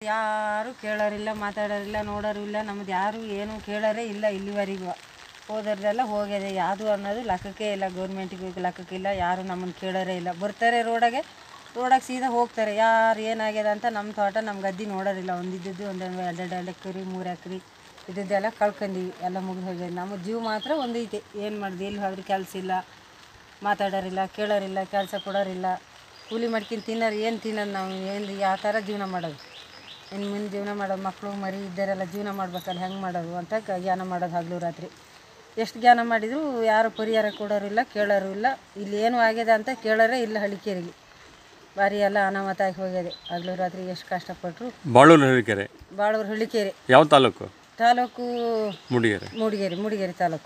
ಯಾರು ಕೇಳೋರಿಲ್ಲ ಮಾತಾಡೋರಿಲ್ಲ ನೋಡೋರು ಇಲ್ಲ ನಮ್ದು ಯಾರು ಏನು ಕೇಳೋರೇ ಇಲ್ಲ ಇಲ್ಲಿವರೆಗೂ ಹೋದವ್ರದೆಲ್ಲ ಹೋಗಿದೆ ಯಾವುದು ಅನ್ನೋದು ಲೆಕ್ಕಕ್ಕೆ ಇಲ್ಲ ಗೌರ್ಮೆಂಟಿಗೂ ಲೆಕ್ಕಕ್ಕಿಲ್ಲ ಯಾರು ನಮ್ಮನ್ನು ಕೇಳೋರೇ ಇಲ್ಲ ಬರ್ತಾರೆ ರೋಡಾಗೆ ರೋಡಾಗೆ ಸೀದಾ ಹೋಗ್ತಾರೆ ಯಾರು ಏನಾಗ್ಯದ ಅಂತ ನಮ್ಮ ತೋಟ ನಮ್ಮ ಗದ್ದೆ ನೋಡೋರಿಲ್ಲ ಒಂದಿದ್ದದ್ದು ಒಂದೊಂದು ಎರಡೆರಡು ಎರಡು ಎಕರೆ ಮೂರು ಎಕರೆ ಇದ್ದದ್ದೆಲ್ಲ ಕಳ್ಕೊಂಡೀವಿ ಎಲ್ಲ ಮುಗಿದು ಹೋಗ್ಯದ ನಮ್ಮ ಜೀವ ಮಾತ್ರ ಒಂದೈತೆ ಏನು ಮಾಡಿದೆ ಎಲ್ಲಿ ಹೋದ್ರೆ ಕೆಲಸ ಇಲ್ಲ ಮಾತಾಡೋರಿಲ್ಲ ಕೇಳೋರಿಲ್ಲ ಕೆಲಸ ಕೊಡೋರಿಲ್ಲ ಕೂಲಿ ಮಾಡ್ಕೊಂಡು ತಿನ್ನೋರು ಏನು ತಿನ್ನೋದು ನಾವು ಏನು ಯಾವ ಥರ ಜೀವನ ಮಾಡೋದು ಇನ್ನು ಮುಂದೆ ಜೀವನ ಮಾಡೋದು ಮಕ್ಕಳು ಮರಿ ಇದ್ದರೆಲ್ಲ ಜೀವನ ಮಾಡ್ಬೇಕಲ್ಲ ಹೆಂಗೆ ಮಾಡೋದು ಅಂತ ಕ- ಜ್ಞಾನ ಮಾಡೋದು ಹಗಲು ರಾತ್ರಿ ಎಷ್ಟು ಜ್ಞಾನ ಮಾಡಿದರೂ ಯಾರು ಪರಿಹಾರ ಕೊಡೋರಿಲ್ಲ ಕೇಳೋರು ಇಲ್ಲ ಇಲ್ಲಿ ಏನು ಆಗಿದೆ ಅಂತ ಕೇಳೋರೇ ಇಲ್ಲ ಹಳ್ಳಿಕೇರಿಗೆ ಭಾರಿ ಎಲ್ಲ ಅನಾಹುತ ಆಗಿ ಹೋಗಿದೆ ಹಗಲು ರಾತ್ರಿ ಎಷ್ಟು ಕಷ್ಟಪಟ್ಟರು ಬಾಳೂರು ಹರಿಕೆರೆ ಬಾಳೂರು ಹಳ್ಳಿಕೇರಿ ಯಾವ ತಾಲೂಕು ತಾಲೂಕು ಮೂಡಿಗೆರೆ ಮೂಡಿಗೆರೆ ಮೂಡಿಗೆರೆ ತಾಲೂಕು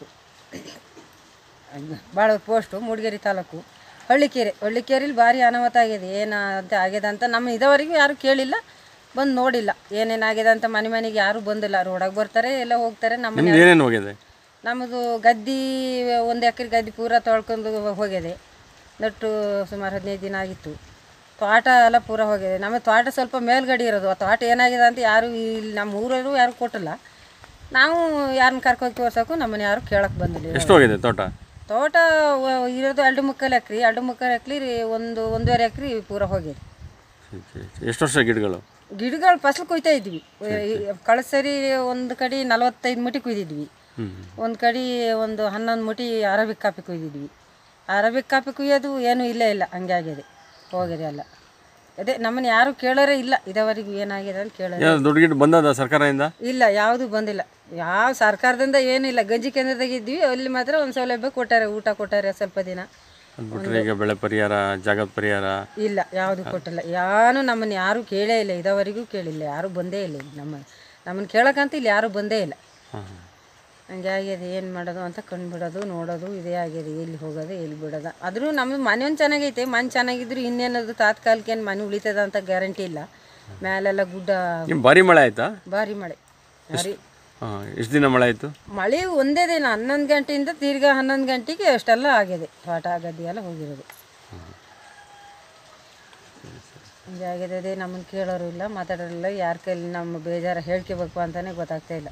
ಬಾಳೂರು ಪೋಸ್ಟು ಮೂಡಿಗೆರೆ ತಾಲೂಕು ಹಳ್ಳಿಕೆರೆ ಹಳ್ಳಿಕೆರೆಲಿ ಭಾರಿ ಅನಾಹುತ ಆಗಿದೆ ಏನು ಅಂತ ಆಗಿದೆ ಅಂತ ನಮ್ಮ ಇದುವರೆಗೂ ಯಾರು ಕೇಳಿಲ್ಲ ಬಂದು ನೋಡಿಲ್ಲ ಏನೇನಾಗಿದೆ ಅಂತ ಮನೆ ಮನೆಗೆ ಯಾರೂ ಬಂದಿಲ್ಲ ರೋಡಾಗ ಬರ್ತಾರೆ ಎಲ್ಲ ಹೋಗ್ತಾರೆ ನಮ್ಮ ಮನೆ ನಿಮ್ದು ಏನೇನು ಹೋಗಿದೆ ನಮ್ಮದು ಗದ್ದೆ ಒಂದು ಎಕರೆ ಗದ್ದೆ ಪೂರ ತೊಳ್ಕೊಂಡು ಹೋಗಿದೆ ನಟ್ಟು ಸುಮಾರು ಹದಿನೈದು ದಿನ ಆಗಿತ್ತು ತೋಟ ಎಲ್ಲ ಪೂರ ಹೋಗಿದೆ ನಮ್ಮ ತೋಟ ಸ್ವಲ್ಪ ಮೇಲ್ಗಡೆ ಇರೋದು ಆ ತೋಟ ಏನಾಗಿದೆ ಅಂತ ಯಾರು ಇಲ್ಲಿ ನಮ್ಮ ಊರವರು ಯಾರು ಕೊಟ್ಟಿಲ್ಲ ನಾವು ಯಾರನ್ನ ಕರ್ಕೋಗಿ ತೋರ್ಸೋಕ್ಕೂ ನಮ್ಮನ್ನ ಯಾರು ಕೇಳಕ್ಕೆ ಬಂದಿಲ್ಲ ಎಷ್ಟು ಹೋಗಿದೆ ತೋಟ ತೋಟ ವ- ಇರೋದು ಎರಡು ಮುಕ್ಕಾಲು ಎಕ್ರೆ ಎರಡು ಮುಕ್ಕಾಲು ಎಕ್ರೆ ಒಂದು ಒಂದೂವರೆ ಎಕ್ರೆ ಪೂರ ಹೋಗಿದೆ ಎಷ್ಟು ವರ್ಷ ಗಿಡಗಳು ಗಿಡಗಳು ಫಸಲು ಕೊಯ್ತಾ ಇದ್ವಿ ಕಳೆದ ಸರಿ ಒಂದು ಕಡೆ ನಲವತ್ತೈದು ಮುಟಿ ಕುಯ್ದಿದ್ವಿ ಹ್ಞೂ ಒಂದು ಕಡೆ ಒಂದು ಹನ್ನೊಂದು ಮುಟಿ ಅರಬಿಕ್ ಕಾಫಿ ಕುಯ್ದಿದ್ವಿ ಅರಬಿಕ್ ಕಾಫಿ ಕುಯ್ಯೋದು ಏನೂ ಇಲ್ಲೇ ಇಲ್ಲ ಹಂಗೆ ಆಗಿದೆ ಹೋಗಿದೆ ಎಲ್ಲ ಅದೇ ನಮ್ಮನ್ನು ಯಾರು ಕೇಳೋರೇ ಇಲ್ಲ ಇದುವರೆಗೂ ಏನಾಗಿದೆ ಅಂತ ಕೇಳೋರು ಏನಾದ್ರು ದುಡ್ಡು ಗಿಡ್ಡು ಬಂದದ ಸರ್ಕಾರದಿಂದ ಇಲ್ಲ ಯಾವುದೂ ಬಂದಿಲ್ಲ ಯಾವ ಸರ್ಕಾರದಿಂದ ಏನಿಲ್ಲ ಗಂಜಿ ಕೇಂದ್ರದಾಗ ಇದ್ವಿ ಅಲ್ಲಿ ಮಾತ್ರ ಒಂದು ಸೌಲಭ್ಯ ಕೊಟ್ಟಾರೆ ಊಟ ಕೊಟ್ಟಾರೆ ಸ್ವಲ್ಪ ದಿನ ಅದು ಬಿಟ್ರೆ ಈಗ ಬೆಳೆ ಪರಿಹಾರ ಜಾಗದ ಪರಿಹಾರ ಇಲ್ಲ ಯಾವುದು ಕೊಟ್ಟಿಲ್ಲ ಯಾರು ನಮ್ಮನ್ನು ಯಾರೂ ಕೇಳೇ ಇಲ್ಲ ಇದುವರೆಗೂ ಕೇಳಿಲ್ಲ ಯಾರೂ ಬಂದೇ ಇಲ್ಲ ಇಲ್ಲಿ ನಮ್ಮ ನಮ್ಮನ್ನು ಕೇಳೋಕ್ಕಂತ ಇಲ್ಲಿ ಯಾರೂ ಬಂದೇ ಇಲ್ಲ ಹಾಂ ಹಂಗೆ ಆಗಿದೆ ಏನು ಮಾಡೋದು ಅಂತ ಕಂಡುಬಿಡೋದು ನೋಡೋದು ಇದೇ ಆಗಿದೆ ಎಲ್ಲಿ ಹೋಗೋದು ಎಲ್ಲಿ ಬಿಡೋದು ಆದರೂ ನಮ್ಮದು ಮನೆ ಒಂದು ಚೆನ್ನಾಗೈತೆ ಮನೆ ಚೆನ್ನಾಗಿದ್ರು ಇನ್ನೇನದು ತಾತ್ಕಾಲಿಕ ಏನು ಮನೆ ಉಳಿತದ ಅಂತ ಗ್ಯಾರಂಟಿ ಇಲ್ಲ ಮೇಲೆಲ್ಲ ಗುಡ್ಡ ನಿಮ್ಮ ಭಾರಿ ಮಳೆ ಆಯ್ತಾ ಭಾರಿ ಮಳೆ ಭಾರಿ ಹಾಂ ಎಷ್ಟು ದಿನ ಮಳೆ ಆಯಿತು ಮಳೆ ಒಂದೇ ದಿನ ಹನ್ನೊಂದು ಗಂಟೆಯಿಂದ ತಿರ್ಗಾ ಹನ್ನೊಂದು ಗಂಟೆಗೆ ಅಷ್ಟೆಲ್ಲ ಆಗಿದೆ ತೋಟ ಗದ್ದೆ ಎಲ್ಲ ಹೋಗಿರೋದು ಹಂಗೆ ಆಗಿದೆ ಅದೇ ನಮ್ಮನ್ನು ಕೇಳೋರು ಇಲ್ಲ ಮಾತಾಡೋರಿಲ್ಲ ಯಾರ ಕೈಲಿ ನಮ್ಮ ಬೇಜಾರು ಹೇಳ್ಕೋಬೇಕು ಅಂತಲೇ ಗೊತ್ತಾಗ್ತಾ ಇಲ್ಲ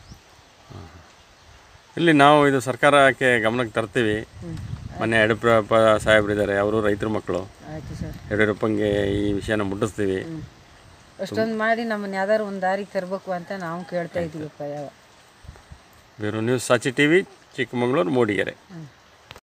ಇಲ್ಲಿ ನಾವು ಇದು ಸರ್ಕಾರಕ್ಕೆ ಗಮನಕ್ಕೆ ತರ್ತೀವಿ ಮೊನ್ನೆ ಯಡಿಯೂರಪ್ಪ ಸಾಹೇಬ್ರಿದ್ದಾರೆ ಅವರು ರೈತರ ಮಕ್ಕಳು ಆಯಿತು ಸರ್ ಯಡಿಯೂರಪ್ಪಂಗೆ ಈ ವಿಷಯನ ಮುಟ್ಟಿಸ್ತೀವಿ ಅಷ್ಟೊಂದು ಮಾಡಿ ನಮ್ಮನ್ನು ಯಾವ್ದಾದ್ರು ಒಂದು ದಾರಿಗೆ ತರಬೇಕು ಅಂತ ನಾವು ಕೇಳ್ತಾ ಇದ್ದೀವಪ್ಪ ಯಾವ ಬೇರೆ ನ್ಯೂಸ್ ಸಾಚಿ ಟಿ ವಿ ಚಿಕ್ಕಮಗಳೂರು ಮೂಡಿಗೆರೆ